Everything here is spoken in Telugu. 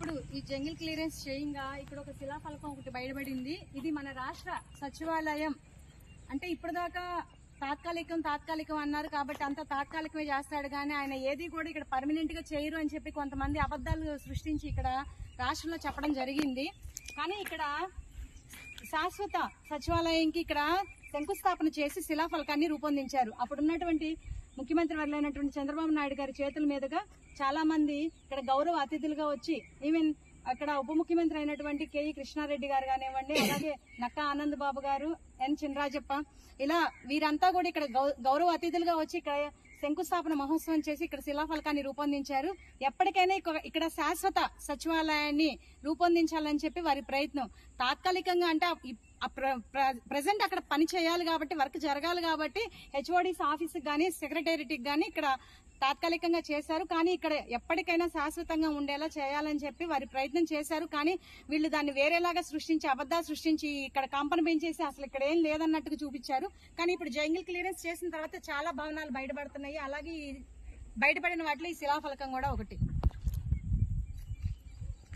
ఇప్పుడు ఈ జంగిల్ క్లియరెన్స్ చేయంగా ఇక్కడ ఒక శిలాఫలకం ఒకటి బయటపడింది ఇది మన రాష్ట్ర సచివాలయం అంటే ఇప్పటిదాకా తాత్కాలికం తాత్కాలికం అన్నారు కాబట్టి అంత తాత్కాలికమే చేస్తాడు కానీ ఆయన ఏది కూడా ఇక్కడ పర్మనెంట్ గా చేయరు అని చెప్పి కొంతమంది అబద్ధాలు సృష్టించి ఇక్కడ రాష్ట్రంలో చెప్పడం జరిగింది కానీ ఇక్కడ శాశ్వత సచివాలయంకి ఇక్కడ శంకుస్థాపన చేసి శిలాఫలకాన్ని రూపొందించారు అప్పుడు ఉన్నటువంటి ముఖ్యమంత్రి వర్లైనటువంటి చంద్రబాబు నాయుడు గారి చేతుల మీదుగా చాలా మంది ఇక్కడ గౌరవ అతిథులుగా వచ్చి ఈవెన్ అక్కడ ఉప ముఖ్యమంత్రి అయినటువంటి కేఈ కృష్ణారెడ్డి గారు కానివ్వండి అలాగే నక్కా ఆనంద్ బాబు గారు ఎన్ చినరాజప్ప ఇలా వీరంతా కూడా ఇక్కడ గౌ- గౌరవ అతిథులుగా వచ్చి ఇక్కడ శంకుస్థాపన మహోత్సవం చేసి ఇక్కడ శిలాఫలకాన్ని రూపొందించారు ఎప్పటికైనా ఇక- ఇక్కడ శాశ్వత సచివాలయాన్ని రూపొందించాలని చెప్పి వారి ప్రయత్నం తాత్కాలికంగా అంటే ప్రజెంట్ అక్కడ పని చేయాలి కాబట్టి వర్క్ జరగాలి కాబట్టి హెచ్ఓడిస్ ఆఫీస్ గానీ సెక్రటేరియట్ గానీ ఇక్కడ తాత్కాలికంగా చేశారు కానీ ఇక్కడ ఎప్పటికైనా శాశ్వతంగా ఉండేలా చేయాలని చెప్పి వారి ప్రయత్నం చేశారు కానీ వీళ్ళు దాన్ని వేరేలాగా సృష్టించి అబద్ధాలు సృష్టించి ఇక్కడ కంపెనీ పెంచేసి అసలు ఇక్కడ ఏం లేదన్నట్టుగా చూపించారు కానీ ఇప్పుడు జంగిల్ క్లియరెన్స్ చేసిన తర్వాత చాలా భవనాలు బయటపడుతున్నాయి అలాగే ఈ బయటపడిన వాటిలో ఈ శిలాఫలకం కూడా ఒకటి